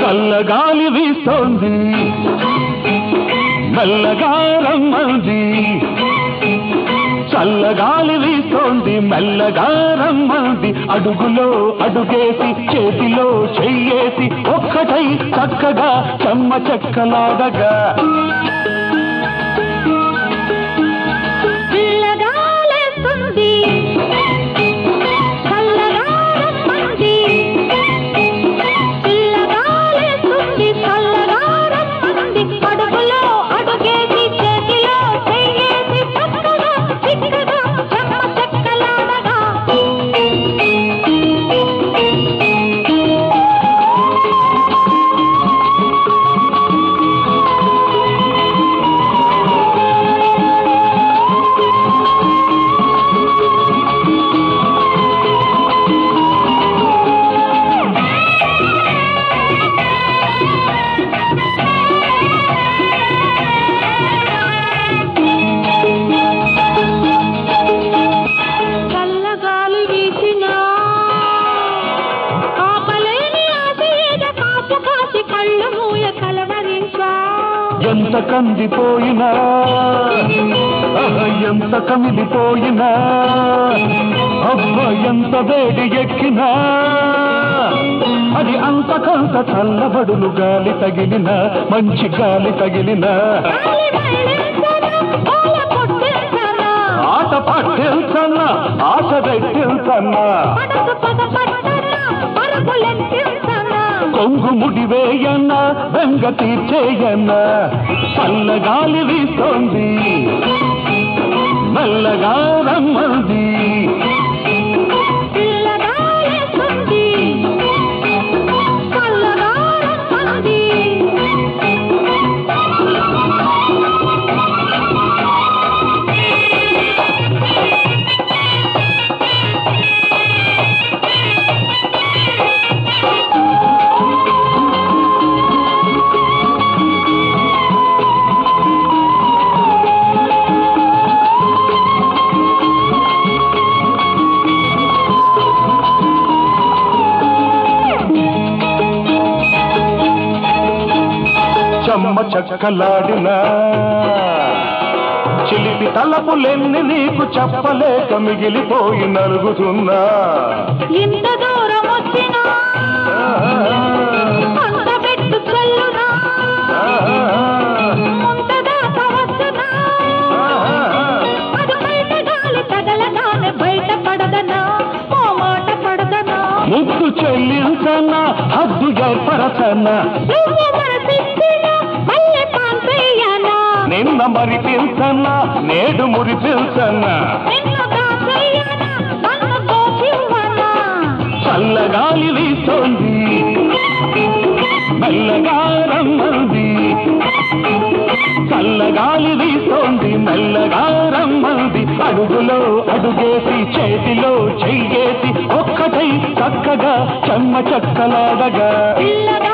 చల్లగాలి వీస్తోంది మెల్లగా రమ్మంది చల్లగాలి వీస్తోంది మెల్లగా రమ్మంది అడుగులో అడుగేసి చేతిలో చెయ్యేసి ఒక్కటై చక్కగా చెమ్మ చెక్కలాడగా పిల్లగాలేస్తుంది చల్లగా రమ్మంది పిల్లగాలేస్తుంది చల్లగా రమ్మంది అడుగులో అడుగేసి చేతిలో చెయ్యేసి చక్కగా చిక్కగా చెమ్మ చెక్కలాడగా చల్లగాలి వీసినా ఆపలేని ఆశ ఏద కాపు కాసి కళ్ళు మూయ కలవరించా ఎంత కందిపోయినా అహ, ఎంత కమిలిపోయినా అబ్బ ఎంత వేడి ఎక్కినా అది అంతకంత చల్లబడులు గాలి తగిలిన మంచి గాలి తగిలిన గాలి మళ్ళించనా ఓల కొట్టించనా ఆట పట్టిల్చన్నా ఆశ రెట్టిల్చన్నా పడకు పద పట్టనా పరుగులెత్తించనా కొంగు ముడివేయన్నా వెంగ తీర్చేయన్నా చల్లగాలి వీస్తోంది మెల్లగా రమ్మంది పిల్లగాలేస్తుంది చల్లగా రమ్మంది చెమ్మ చెక్కలాడిన చిలిపి తలపులెన్ని నీకు చెప్పలేక మిగిలిపోయి నలుగుతున్నా ఇంత దూరం వచ్చినా అంత పెట్టు చల్లునా ముంత దాకా వస్తున్నా అది బయట గాలి తగలగానే బయట పడదనా ఓ మాట పడదనా ముద్దు చెల్లించన్నా హద్దు ఏర్పరచన్నా నువ్వు మనసిచ్చిన మళ్ళీ పాంపేయనా నిన్న మరిపించన్నా నేడు మురిపించన్నా నిన్ను దాచేయనా నన్ను దోచివ్వనా చల్లగాలి వీస్తోంది మెల్లగా రమ్మంది చల్లగాలి వీస్తోంది మెల్లగా రమ్మంది అడుగులో అడుగేసి చేతిలో చెయ్యేసి ఒక్కటై చక్కగా చెమ్మ చెక్కలాడగా పిల్లగా